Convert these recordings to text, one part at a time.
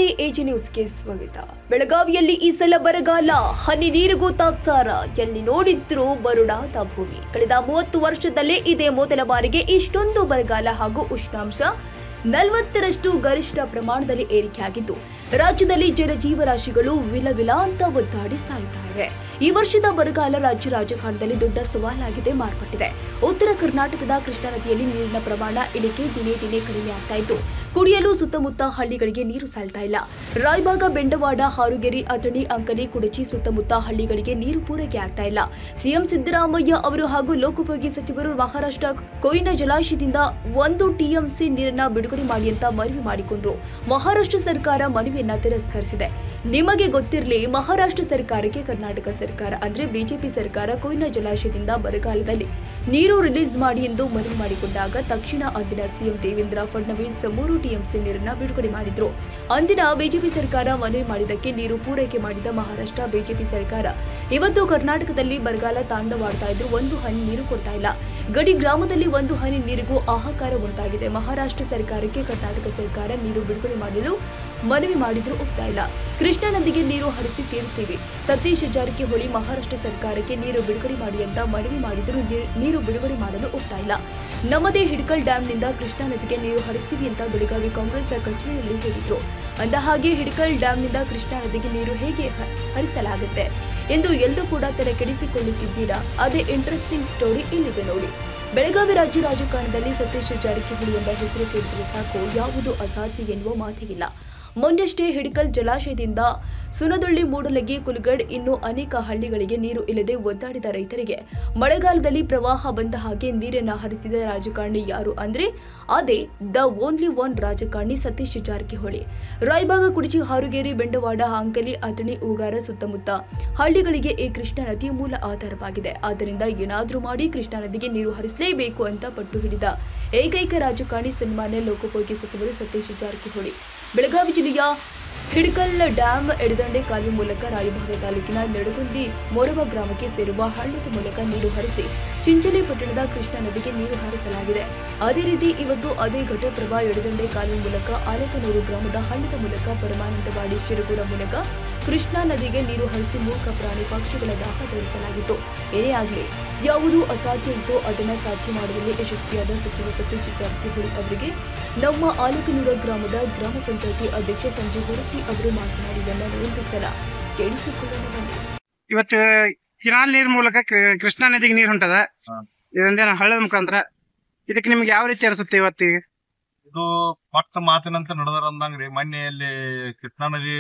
ನಮಸ್ತೆ ಎಜಿ ನ್ಯೂಸ್ಗೆ ಸ್ವಾಗತ ಬೆಳಗಾವಿಯಲ್ಲಿ ಈ ಸಲ ಬರಗಾಲ ಹನಿ ನೀರಿಗೂ ತಾತ್ಸಾರ ಎಲ್ಲಿ ನೋಡಿದ್ರೂ ಬರುಡಾದ ಭೂಮಿ ಕಳೆದ ಮೂವತ್ತು ವರ್ಷದಲ್ಲೇ ಇದೇ ಮೊದಲ ಬಾರಿಗೆ ಇಷ್ಟೊಂದು ಬರಗಾಲ ಹಾಗೂ ಉಷ್ಣಾಂಶ ನಲವತ್ತರಷ್ಟು ಗರಿಷ್ಠ ಪ್ರಮಾಣದಲ್ಲಿ ಏರಿಕೆಯಾಗಿದ್ದು ರಾಜ್ಯದಲ್ಲಿ ಜನಜೀವರಾಶಿಗಳು ವಿಲ ವಿಲ ಅಂತ ಒದ್ದಾಡಿ ಸಾಯ್ತಾ ಇವೆ ಈ ವರ್ಷದ ಬರಗಾಲ ರಾಜ್ಯ ರಾಜಕಾರಣದಲ್ಲಿ ದೊಡ್ಡ ಸವಾಲಾಗಿದೆ ಮಾರ್ಪಟ್ಟಿದೆ ಉತ್ತರ ಕರ್ನಾಟಕದ ಕೃಷ್ಣಾ ನದಿಯಲ್ಲಿ ನೀರಿನ ಪ್ರಮಾಣ ಇಳಿಕೆ ದಿನೇ ದಿನೇ ಕಡಿಮೆ ಆಗ್ತಾ ಇದ್ದು ಕುಡಿಯಲು ಸುತ್ತಮುತ್ತ ಹಳ್ಳಿಗಳಿಗೆ ನೀರು ಸಾಲ್ತಾ ಇಲ್ಲ ರಾಯಬಾಗ ಬೆಂಡವಾಡ ಹಾರುಗೆರೆ ಅಥಣಿ ಅಂಕಲಿ ಕುಡಚಿ ಸುತ್ತಮುತ್ತ ಹಳ್ಳಿಗಳಿಗೆ ನೀರು ಪೂರೈಕೆ ಆಗ್ತಾ ಇಲ್ಲ ಸಿಎಂ ಸಿದ್ದರಾಮಯ್ಯ ಅವರು ಹಾಗೂ ಲೋಕೋಪಯೋಗಿ ಸಚಿವರು ಮಹಾರಾಷ್ಟ್ರ ಕೊಯ್ನಾ ಜಲಾಶಯದಿಂದ ಒಂದು ಟಿಎಂಸಿ ನೀರನ್ನ ಬಿಡುಗಡೆ ಮಾಡಿ ಅಂತ ಮನವಿ ಮಾಡಿಕೊಂಡ್ರು ಮಹಾರಾಷ್ಟ್ರ ಸರ್ಕಾರ ಮನವಿಯನ್ನ ತಿರಸ್ಕರಿಸಿದೆ ನಿಮಗೆ ಗೊತ್ತಿರಲಿ ಮಹಾರಾಷ್ಟ್ರ ಸರ್ಕಾರಕ್ಕೆ ಕರ್ನಾಟಕ ಸರ್ಕಾರ ಅಂದ್ರೆ ಬಿಜೆಪಿ ಸರ್ಕಾರ ಕೊಯ್ನಾ ಜಲಾಶಯದಿಂದ ಬರಗಾಲದಲ್ಲಿ ನೀರು ರಿಲೀಸ್ ಮಾಡಿ ಎಂದು ಮನವಿ ಮಾಡಿಕೊಂಡಾಗ ತಕ್ಷಣ ಅಂದಿನ ಸಿಎಂ ದೇವೇಂದ್ರ ಫಡ್ನವೀಸ್ ಮೂರು ಟಿಎಂಸಿ ನೀರನ್ನ ಬಿಡುಗಡೆ ಮಾಡಿದ್ರು ಅಂದಿನ ಬಿಜೆಪಿ ಸರ್ಕಾರ ಮನವಿ ಮಾಡಿದ್ದಕ್ಕೆ ನೀರು ಪೂರೈಕೆ ಮಾಡಿದ ಮಹಾರಾಷ್ಟ್ರ ಬಿಜೆಪಿ ಸರ್ಕಾರ ಇವತ್ತು ಕರ್ನಾಟಕದಲ್ಲಿ ಬರಗಾಲ ತಾಂಡವಾಡ್ತಾ ಇದ್ರು ಒಂದು ಹನಿ ನೀರು ಕೊಡ್ತಾ ಇಲ್ಲ ಗಡಿ ಗ್ರಾಮದಲ್ಲಿ ಒಂದು ಹನಿ ನೀರಿಗೂ ಹಾಹಾಕಾರ ಉಂಟಾಗಿದೆ ಮಹಾರಾಷ್ಟ್ರ ಸರ್ಕಾರಕ್ಕೆ ಕರ್ನಾಟಕ ಸರ್ಕಾರ ನೀರು ಬಿಡುಗಡೆ ಮಾಡಲು ಮನವಿ ಮಾಡಿದ್ರೂ ಒಪ್ತಾ ಇಲ್ಲ ಕೃಷ್ಣಾ ನದಿಗೆ ನೀರು ಹರಿಸಿ ತೀರುತ್ತೀವಿ ಸತೀಶ್ ಜಾರಕಿಹೊಳಿ ಮಹಾರಾಷ್ಟ್ರ ಸರ್ಕಾರಕ್ಕೆ ನೀರು ಬಿಡುಗಡೆ ಮಾಡಿ ಅಂತ ಮನವಿ ಮಾಡಿದರೂ ನೀ- ನೀರು ಬಿಡುಗಡೆ ಮಾಡಲು ಒಪ್ತಾ ಇಲ್ಲ ನಮ್ಮದೇ ಹಿಡ್ಕಲ್ ಡ್ಯಾಂನಿಂದ ಕೃಷ್ಣಾ ನದಿಗೆ ನೀರು ಹರಿಸ್ತೀವಿ ಅಂತ ಬೆಳಗಾವಿ ಕಾಂಗ್ರೆಸ್ ಕಚೇರಿಯಲ್ಲಿ ಹೇಳಿದ್ರು ಅಂದ ಹಾಗೆ ಹಿಡ್ಕಲ್ ಡ್ಯಾಂನಿಂದ ಕೃಷ್ಣಾ ನದಿಗೆ ನೀರು ಹೇಗೆ ಹ- ಹರಿಸಲಾಗುತ್ತೆ ಎಂದು ಎಲ್ಲರೂ ಕೂಡ ತಲೆ ಕೆಡಿಸಿಕೊಳ್ಳುತ್ತಿದ್ದೀರಾ ಅದೇ ಇಂಟ್ರೆಸ್ಟಿಂಗ್ ಸ್ಟೋರಿ ಇಲ್ಲಿದೆ ನೋಡಿ ಬೆಳಗಾವಿ ರಾಜ್ಯ ರಾಜಕಾರಣದಲ್ಲಿ ಸತೀಶ್ ಜಾರಕಿಹೊಳಿ ಎಂಬ ಹೆಸರು ಕೇಳಿದರೆ ಸಾಕು ಯಾವುದು ಅಸಾಧ್ಯ ಎನ್ನುವ ಮಾತೇ ಇಲ್ಲ ಮೊನ್ನಷ್ಟೇ ಹಿಡಕಲ್ ಜಲಾಶಯದಿಂದ ಸುನದೊಳ್ಳಿ ಮೂಡಲಗಿ ಕುಲಗಡ್ ಇನ್ನು ಅನೇಕ ಹಳ್ಳಿಗಳಿಗೆ ನೀರು ಇಲ್ಲದೆ ಒದ್ದಾಡಿದ ರೈತರಿಗೆ ಮಳೆಗಾಲದಲ್ಲಿ ಪ್ರವಾಹ ಬಂದ ಹಾಗೆ ನೀರನ್ನ ಹರಿಸಿದ ರಾಜಕಾರಣಿ ಯಾರು ಅಂದ್ರೆ ಅದೇ ದ ಓನ್ಲಿ ಒನ್ ರಾಜಕಾರಣಿ ಸತೀಶ್ ಜಾರಕಿಹೊಳಿ ರಾಯಬಾಗ ಕುಡಚಿ ಹಾರುಗೇರಿ ಬೆಂಡವಾಡ ಅಂಕಲಿ ಅಥಣಿ ಉಗಾರ ಸುತ್ತಮುತ್ತ ಹಳ್ಳಿಗಳಿಗೆ ಈ ಕೃಷ್ಣಾ ನದಿಯ ಮೂಲ ಆಧಾರವಾಗಿದೆ ಆದ್ದರಿಂದ ಏನಾದ್ರೂ ಮಾಡಿ ಕೃಷ್ಣಾ ನದಿಗೆ ನೀರು ಹರಿಸಲೇಬೇಕು ಅಂತ ಪಟ್ಟು ಹಿಡಿದ ಏಕೈಕ ರಾಜಕಾರಣಿ ಸನ್ಮಾನ್ಯ ಲೋಕೋಪಯೋಗಿ ಸಚಿವರು ಸತೀಶ್ ಜಾರಕಿಹೊಳಿ ಬೆಳಗಾವಿ ಜಿಲ್ಲೆಯ ಹಿಡಕಲ್ ಡ್ಯಾಂ ಎಡದಂಡೆ ಕಾಲುವೆ ಮೂಲಕ ರಾಯಭಾಗ ತಾಲೂಕಿನ ನಡಗುಂದಿ ಮೊರವ ಗ್ರಾಮಕ್ಕೆ ಸೇರುವ ಹಳ್ಳದ ಮೂಲಕ ನೀರು ಹರಿಸಿ ಚಿಂಚಲಿ ಪಟ್ಟಣದ ಕೃಷ್ಣಾ ನದಿಗೆ ನೀರು ಹರಿಸಲಾಗಿದೆ ಅದೇ ರೀತಿ ಇವತ್ತು ಅದೇ ಘಟಪ್ರಭಾ ಎಡದಂಡೆ ಕಾಲುವೆ ಮೂಲಕ ಆಲೇಕನೂರು ಗ್ರಾಮದ ಹಳ್ಳದ ಮೂಲಕ ಪರಮಾನಂದವಾಡಿ ಶಿರಗುರ ಮೂಲಕ ಕೃಷ್ಣಾ ನದಿಗೆ ನೀರು ಹರಿಸಿ ಮೂಕ ಪ್ರಾಣಿ ಪಕ್ಷಿಗಳ ದಾಹ ತೋರಿಸಲಾಗಿತ್ತು ಏನೇ ಆಗಲಿ ಯಾವುದು ಅಸಾಧ್ಯ ಇತ್ತೋ ಅದನ್ನ ಸಾಧ್ಯ ಮಾಡುವಲ್ಲಿ ಯಶಸ್ವಿಯಾದ ಸಚಿವ ಸತೀಶ್ ಜಾರಕಿಹೊಳಿ ಅವರಿಗೆ ನಮ್ಮ ಆಲಕನೂರ ಗ್ರಾಮದ ಗ್ರಾಮ ಪಂಚಾಯತಿ ಅಧ್ಯಕ್ಷ ಸಂಜಯ್ ಹೊರಟ್ಟಿ ಅವರು ಮಾತನಾಡಿದನ್ನ ಒಂದು ಸಲ ಕೇಳಿಸಿಕೊಳ್ಳೋಣ ಬನ್ನಿ ಇವತ್ತು ಕಿನಾಲ್ ನೀರ್ ಮೂಲಕ ಕೃ- ಕೃಷ್ಣಾ ನದಿಗೆ ನೀರ್ ಹೊಂಟದ ಇದೊಂದೇನ ಹಳ್ಳದ ಮುಖಾಂತರ ಇದಕ್ಕೆ ನಿಮ್ಗೆ ಯಾವ ರೀತಿ ಅನಿಸುತ್ತೆ ಇವತ್ತಿಗೆ ಇದು ಪಟ್ಟ ಮಾತಿನಂತ ನಡೆದಾರ ಅಂದಂಗ್ರಿ ಮೊನ್ನೆ ಇಲ್ಲಿ ಕೃಷ್ಣಾ ನದಿ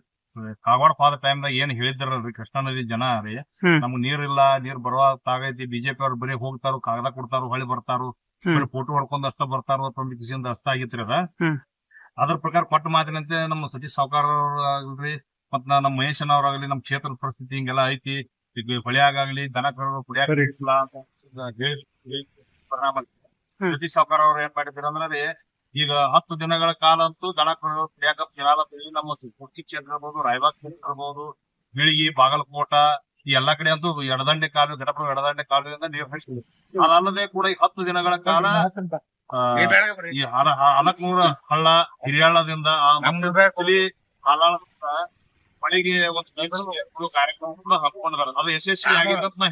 ಕಾಗವಾಡ ಪಾದ ಟೈಮ್ದಾಗ ಏನ್ ಹೇಳಿದ್ರಲ್ರಿ ಕೃಷ್ಣಾ ನದಿ ಜನ ರೀ ಹ್ಮ್. ನಮ್ಗ್ ನೀರ್ ಇಲ್ಲ ನೀರ್ ಬರುವ ತಾಗೈತಿ ಬಿಜೆಪಿ ಅವ್ರು ಬರೀ ಹೋಗ್ತಾರು ಕಾಗದ ಕೊಡ್ತಾರು ಹೊಳಿ ಬರ್ತಾರು ಹ್ಮ್. ಬರೀ ಫೋಟೋ ಹೊಡ್ಕೊಂಡ್ ಅಷ್ಟ ಬರ್ತಾರು ಅಂತ ಕಿಸಿಂದ ಅಷ್ಟ ಆಗಿತ್ರಿ ಅದ ಹ್ಮ್. ಅದ್ರ ಪ್ರಕಾರ ಕೊಟ್ಟ ಮಾತಿನಂತೆ ನಮ್ಮ ಸತೀಶ್ ಸಾವ್ಕಾರ ಆಗ್ಲಿ ಮತ್ ನಾ- ನಮ್ಮ ಮಹೇಶನ್ ಅವ್ರಾಗ್ಲಿ ನಮ್ ಕ್ಷೇತ್ರದ ಪರಿಸ್ಥಿತಿ ಹಿಂಗೆಲ್ಲ ಐತಿ ಈಗ ಹೊಳಿಯಾಗ್ಲಿ ದನ ಕರು ಕುಡಿಯಾಕ ಸರಿ. ಇಲ್ಲ ಅಂತ ಹೇಳಿ ಹೇಳಿ ಪರಿಣಾಮ ಹ್ಮ್. ಸತೀಶ್ ಸಾವ್ಕಾರ ಅವ್ರು ಏನ್ ಮಾಡಿದ್ರು ಅಂದ್ರೆ ಈಗ ಹತ್ತು ದಿನಗಳ ಕಾಲ ಅಂತೂ ದನ ಕರು ಕುಡಿಯಾಕ ಕೆನಾಲ ಅಂತೇಳಿ ನಮ್ಮ ಕುರ್ಚಿ ಕ್ಷೇತ್ರ ಇರ್ಬೋದು ರಾಯಬಾಗ್ ಕ್ಷೇತ್ರ ಇರ್ಬೋದು ಬಿಳಿಗಿ ಬಾಗಲಕೋಟ ಈ ಎಲ್ಲಾ ಕಡೆ ಅಂತೂ ಎಡದಂಡೆ ಕಾಲು ಘಟಪ್ರ ಎಡದಂಡೆ ಕಾಲುವಿಂದ ನೀರ್ ಹರಿಸಿದ್ರು ಅದಲ್ಲದೆ ಕೂಡ ಈ ಹತ್ತು ದಿನಗಳ ಕಾಲ ಆ, ಈ ಹಲ- ಹ- ಹಲಕ್ನೂರ ಹಳ್ಳ ಹಿರಿಯಳ್ಳದಿಂದ ಆ ಮತ್ತೊಂದ್ಸಲಿ ಹಾಲಾಳದಿಂದ ಮಳೆಗೆ ಒಂದು ನಿಲ್ಸಿ ಒಂದು ಕಾರ್ಯಕ್ರಮ ಕೂಡ ಹಮ್ಮಿಕೊಂಡಿದ್ದಾರೆ ಅದು ಯಶಸ್ವಿ ಆಗಿದೆ ಅಂತ ನಾ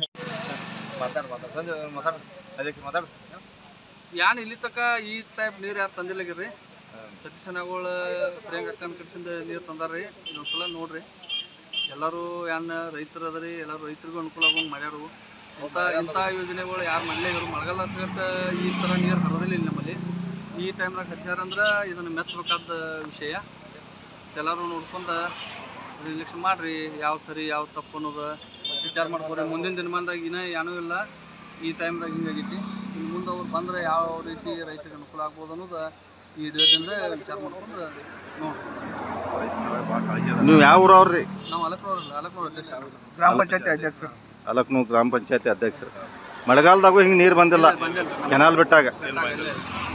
ಯಾನ್ ಇಲ್ಲಿ ತಕ ಈ ಟೈಪ್ ನೀರ್ ಯಾರು ತಂದಿಲ್ಲಗಿರ್ರಿ ಸತೀಶ್ ಜನಗಳ ಪ್ರಿಯಾಂಕ ಅಕ್ಕನ ಕಡೆಸಿಂದ ನೀರು ತಂದಾರ್ರಿ ಇದೊಂದ್ಸಲ ನೋಡ್ರಿ ಎಲ್ಲರೂ ಯಾನ್ ರೈತರು ಅದರಿ ಎಲ್ಲರೂ ರೈತರಿಗೂ ಅನುಕೂಲ ಆಗೋಂಗ್ ಮಾಡ್ಯಾರು ಇಂಥ ಇಂಥ ಯೋಜನೆಗಳು ಯಾರು ಮಾಡಲೇ ಇವರು ಮಳೆಗಾಲ ಸಗಟ ಈ ಥರ ನೀರು ಹರಿದಿಲ್ಲ ಇಲ್ಲಿ ನಮ್ಮಲ್ಲಿ ಈ ಟೈಮ್ನಾಗ ಹರಿಸ್ಯಾರ ಅಂದ್ರೆ ಇದನ್ನು ಮೆಚ್ಚಬೇಕಾದ ವಿಷಯ ಎಲ್ಲರೂ ನೋಡ್ಕೊಂಡು ರಿಲೆಕ್ಷನ್ ಮಾಡ್ರಿ ಯಾವ್ದು ಸರಿ ಯಾವ್ದು ತಪ್ಪು ಅನ್ನೋದು ವಿಚಾರ ಮಾಡ್ಕೊರಿ ಮುಂದಿನ ದಿನಮಾನದಾಗ ಇನ್ನೂ ಏನೂ ಇಲ್ಲ ಈ ಟೈಮ್ದಾಗ ಹಿಂಗಾಗೈತಿ ಇನ್ನು ಮುಂದೆ ಅವ್ರು ಬಂದ್ರೆ ಯಾವ ರೀತಿ ರೈತರಿಗೆ ಅನುಕೂಲ ಆಗ್ಬೋದು ಅನ್ನೋದು ಈ ವಿಡಿಯೋದಿಂದ ವಿಚಾರ ಮಾಡ್ಕೊಂಡು ನೋಡ್ರಿ ನೀವು ಯಾವ ಊರವ್ರಿ ನಾವು ಅಲಕ್ನೂರ್ ಅಲಕ್ನೂರ್ ಅಧ್ಯಕ್ಷ ಗ್ರಾಮ ಪಂಚಾಯತಿ ಅಧ್ಯಕ್ಷರು ಅಲಕ್ನು ಗ್ರಾಮ ಪಂಚಾಯತಿ ಅಧ್ಯಕ್ಷರು ಮಳೆಗಾಲದಾಗೂ ಹಿಂಗೆ ನೀರು ಬಂದಿಲ್ಲ ಬಂದಿಲ್ಲ ಕೆನಾಲ್ ಬಿಟ್ಟಾಗ ಇಲ್ಲೇ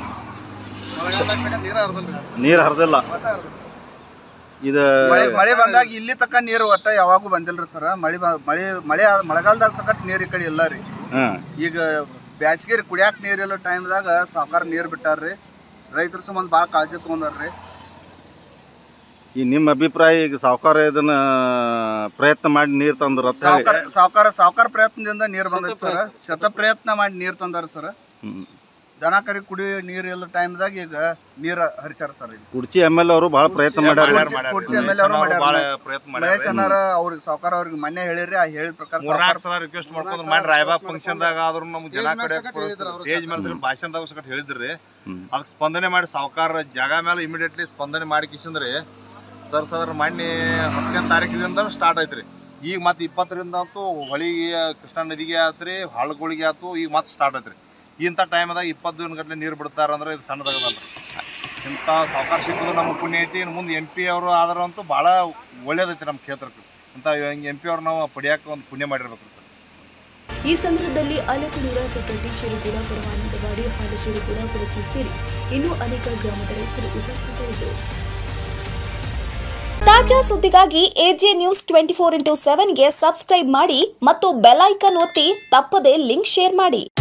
ನೀರು ಹರಿದಿಲ್ಲ ಇದು ಮಳೆ ಮಳೆ ಬಂದಾಗ ಇಲ್ಲಿ ತಕ್ಕ ನೀರು ಒಟ್ಟ ಯಾವಾಗೂ ಬಂದಿಲ್ರಿ ಸರ್ ಮಳೆ ಬ- ಮಳೆ ಮಳೆ ಆದ್- ಮಳೆಗಾಲದಾಗ ಸಕಟ್ ನೀರ್ ಈ ಕಡೆ ಇಲ್ಲ ರೀ ಹಾಂ ಈಗ ಬ್ಯಾಸ್ಗೆ ಕುಡಿಯಾಕ ನೀರ್ ಇಲ್ಲೋ ಟೈಮ್ದಾಗ ಸಾವುಕಾರ ನೀರ್ ಬಿಟ್ಟಾರ್ರಿ ರೈತರ ಸಂಬಂಧ ಭಾಳ ಕಾಳಜಿ ತಗೊಂಡಾರ್ರಿ ಈ ನಿಮ್ಮ ಅಭಿಪ್ರಾಯ ಈಗ ಸಾವುಕಾರ ಇದನ್ನ ಪ್ರಯತ್ನ ಮಾಡಿ ನೀರು ತಂದ್ರ ಅಂತ ಹೇಳಿ ಸಾವುಕಾರ ಸಾವುಕಾರ ಸಾವುಕಾರ ಪ್ರಯತ್ನದಿಂದ ನೀರ್ ಬಂದೈತಿ ಸರ್ ಶತ ಪ್ರಯತ್ನ ಮಾಡಿ ನೀರ್ ತಂದಾರ ಸರ್ ಹ್ಮ್. ದನ ಕರಿ ಕುಡಿ ನೀರ್ ಇಲ್ಲ ಟೈಮ್ದಾಗ ಈಗ ನೀರ್ ಹರಿಸಾರ ಸರ್ ಈಗ ಕುಡ್ಚಿ ಎಮ್ ಎಲ್ ಅವರು ಬಹಳ ಪ್ರಯತ್ನ ಮಾಡ್ಯಾರ ಮಾಡ್ಯಾರ. ಕುರ್ಚಿ ಮೇಲೆ ಅವ್ರು ಮಾಡ್ಯಾರ. ಭಾಳ ಪ್ರಯತ್ನ ಮಹೇಶ್ ಮಾಡ್ಯಾರ ಅನ್ನಾರ ಅವ್ರಿಗೆ ಸಾವುಕಾರ ಅವ್ರಿಗೆ ಮೊನ್ನೆ ಹೇಳಿರಿ ಆ ಹೇಳಿದ ಪ್ರಕಾರ ಮೂರ್ನಾಲ್ಕು ಸಾವ್ಕಾರ- ಸಲ ರಿಕ್ವೆಸ್ಟ್ ಮಾಡ್ಕೊಂಡು ಮಾಡಿ ರಾಯಬಾಗ್ ಫಂಕ್ಷನ್ ದಾಗ ಆದ್ರೂ ನಮ್ಗೆ ಜನ ಕಡೆ ಸ್ಟೇಜ್ ಮೇಲೆ ಭಾಷಣದಾಗ ಸಕಟ್ ಹೇಳಿದ್ರಿ ಹ್ಮ್. ಅದಕ್ಕೆ ಸ್ಪಂದನೆ ಮಾಡಿ ಸಾವುಕಾರ ಜಾಗ ಮೇಲೆ ಇಮಿಡಿಯೇಟ್ಲಿ ಸ್ಪಂದನೆ ಮಾಡಿ ಕಿಶಂದ್ರಿ ಸರ್ ಸರ್ ಮೊನ್ನೆ ಹತ್ತನೇ ತಾರೀಕಿದಿಂದ ಸ್ಟಾರ್ಟ್ ಐತ್ರಿ ಈಗ ಮತ್ತೆ ಇಪ್ಪತ್ತರಿಂದ ಅಂತೂ ಹೊಳಿಗೆ ಕೃಷ್ಣಾ ನದಿಗೆ ಆತ್ರಿ ಹಳ್ಳಗಳಿಗೆ ಆತು ಈಗ ಮತ್ತೆ ಸ್ಟಾರ್ಟ್ ಐತ್ರಿ ಇಂಥ ಟೈಮ್ದಾಗ ಇಪ್ಪತ್ತು ದಿನ ಗಟ್ಟಲೆ ನೀರು ಬಿಡ್ತಾರ ಅಂದ್ರೆ ಇದು ಸಣ್ಣದಾಗದಲ್ರಿ ಇಂಥ ಸಾವುಕಾರ ಸಿಕ್ಕದು ನಮ್ಮ ಪುಣ್ಯ ಐತಿ ಇನ್ನು ಮುಂದೆ ಎಂ ಪಿ ಅವರು ಆದ್ರಂತೂ ಭಾಳ ಒಳ್ಳೇದೈತಿ ನಮ್ಮ ಕ್ಷೇತ್ರಕ್ಕೆ ಇಂಥ ಎಂ ಪಿ ಅವ್ರು ನಾವು ಪಡಿಯಾಕ ಒಂದು ಪುಣ್ಯ ಮಾಡಿರ್ಬೇಕು ಸರ್ ಈ ಸಂದರ್ಭದಲ್ಲಿ ಅಲಕನೂರ ಸೊಸೈಟಿ ಚಿರುಗುಡ ಪರಮಾನಂದವಾಡಿ ಹಾಲು ಚಿರುಗುಡ ಕುರುಕಿ ಸೇರಿ ಇನ್ನೂ ಅನೇಕ ಗ್ರಾಮದ ರೈತರು ಉಪಸ್ಥಿತರಿದ್ದರು ತಾಜಾ ಸುದ್ದಿಗಾಗಿ AJ news twenty four into ಸೆವೆನ್ಗೆ ಸಬ್ಸ್ಕ್ರೈಬ್ ಮಾಡಿ ಮತ್ತು ಬೆಲ್ ಐಕಾನ್ ಒತ್ತಿ ತಪ್ಪದೇ ಲಿಂಕ್ ಶೇರ್ ಮಾಡಿ